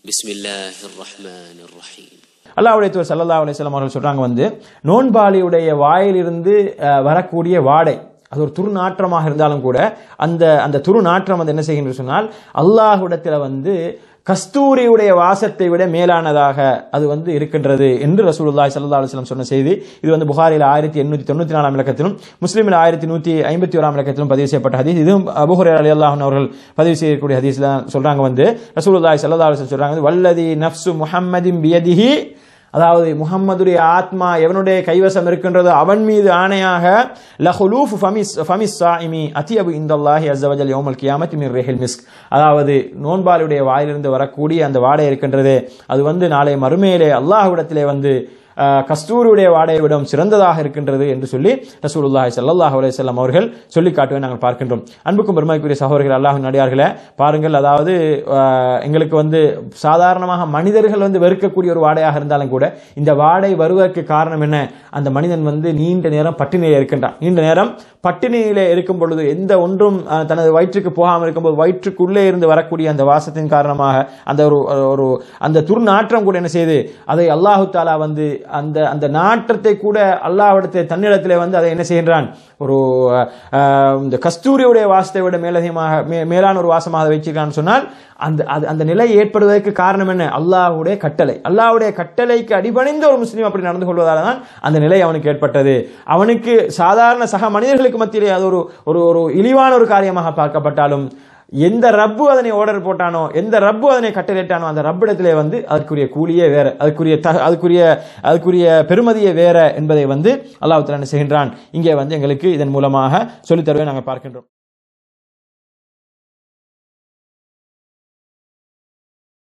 بسم الله الرحمن الرحيم அல்லாஹ்வுடைய தூதர் ஸல்லல்லாஹு அலைஹி வஸல்லம் அவர்கள் சொல்றாங்க வந்து நோன்பாளியுடைய வாயிலிருந்து அஹ், வரக்கூடிய வாடை அது ஒரு துர்நாற்றமாக இருந்தாலும் கூட அந்த அந்த துர்நாற்றம் வந்து என்ன செய்கின்றது சொன்னால் அல்லாஹ்விடத்தில் வந்து கஸ்தூரியுடைய வாசத்தை விட மேலானதாக அது வந்து இருக்கின்றது என்று ரசூலுல்லாஹி ஸல்லல்லாஹு அலைஹி வஸல்லம் சொன்ன செய்தி இது வந்து புகாரில் ஆயிரத்தி எண்ணூற்றி தொண்ணூற்றி நாலாம் இலக்கத்திலும் முஸ்லீமில் ஆயிரத்தி நூற்றி ஐம்பத்தி ஓராம் இலக்கத்திலும் பதிவு செய்யப்பட்ட ஹதீஸ் இதுவும் அபுஹுரேரா ரலியல்லாஹு அன்ஹு அவர்கள் பதிவு செய்யக்கூடிய ஹதீஸ்ல சொல்றாங்க வந்து ரசூலுல்லாஹி ஸல்லல்லாஹு அலைஹி வஸல்லம் சொல்றாங்க வல்லதி நஃப்சு முஹம்மதின் பியதிஹி அதாவது முஹம்மதுடைய ஆத்மா எவனுடைய கைவசம் இருக்கின்றதோ அவன் மீது ஆணையாக லஹுலூஃப் ஃபமிஸ் ஃபமிஸ் சாயிமி அத்தியபு இந்தல்லாஹி அஸ்ஸவஜல் யௌமல் கியாமத்தி மிர் ரேஹில் மிஸ்க் அதாவது நோன்பாளுடைய வாயிலிருந்து வரக்கூடிய அந்த வாடை இருக்கின்றது அது வந்து நாளை மறுமையிலே அல்லாஹ்விடத்திலே வந்து அஹ், கஸ்தூரியுடைய வாடையை விடம் சிறந்ததாக இருக்கின்றது என்று சொல்லி ரசூலுல்லாஹி ஸல்லல்லாஹு அலைஹி வஸல்லம் அவர்கள் சொல்லி காட்டுவதை நாங்கள் பார்க்கின்றோம் அன்புக்கும் பெருமைக்குரிய சகோதரர்கள் அல்லாஹ்வின் நடிகார்களே பாருங்கள் அதாவது அஹ், எங்களுக்கு வந்து சாதாரணமாக மனிதர்கள் வந்து வெறுக்கக்கூடிய ஒரு வாடையாக இருந்தாலும் கூட இந்த வாடை வருவதற்கு காரணம் என்ன அந்த மனிதன் வந்து நீண்ட நேரம் பட்டினியிலே இருக்கின்றான் நீண்ட நேரம் பட்டினியிலே இருக்கும் பொழுது எந்த ஒன்றும் அஹ், தனது வயிற்றுக்கு போகாமல் இருக்கும்போது வயிற்றுக்குள்ளே இருந்து வரக்கூடிய அந்த வாசத்தின் காரணமாக அந்த ஒரு ஒரு அந்த துர்நாற்றம் கூட என்ன செய்யுது அதை அல்லாஹு தாலா வந்து அந்த அந்த நாற்றத்தை கூட அல்லாஹ்விடத்தை தன்னிடத்திலே வந்து அதை என்ன செய்கின்றான் ஒரு அஹ், இந்த கஸ்தூரியுடைய வாசத்தை விட மேலதிகமாக மே- மேலான ஒரு வாசமாக அதை வச்சிருக்கான்னு சொன்னால் அந்த அது அந்த நிலை ஏற்படுவதற்கு காரணம் என்ன அல்லாஹ்வுடைய கட்டளை அல்லாஹ்வுடைய கட்டளைக்கு அடிபணிந்த ஒரு முஸ்லீம் அப்படி நடந்து கொள்வதால தான் அந்த நிலை அவனுக்கு ஏற்பட்டது அவனுக்கு சாதாரண சக மனிதர்களுக்கு மத்தியிலே அது ஒரு ஒரு ஒரு இழிவான ஒரு காரியமாக பார்க்கப்பட்டாலும் எந்த ரப்பு அதனை ஆர்டர் போட்டானோ எந்த ரப்பு அதனை கட்டளையிட்டானோ அந்த ரப்பிடத்திலே வந்து அதற்குரிய கூலியே வேற அதுக்குரிய த அதுக்குரிய அதுக்குரிய பெருமதியே வேற என்பதை வந்து அல்லாஹ் என்ன செய்கின்றான் இங்கே வந்து எங்களுக்கு இதன் மூலமாக சொல்லித் தருவதை நாங்கள் பார்க்கின்றோம்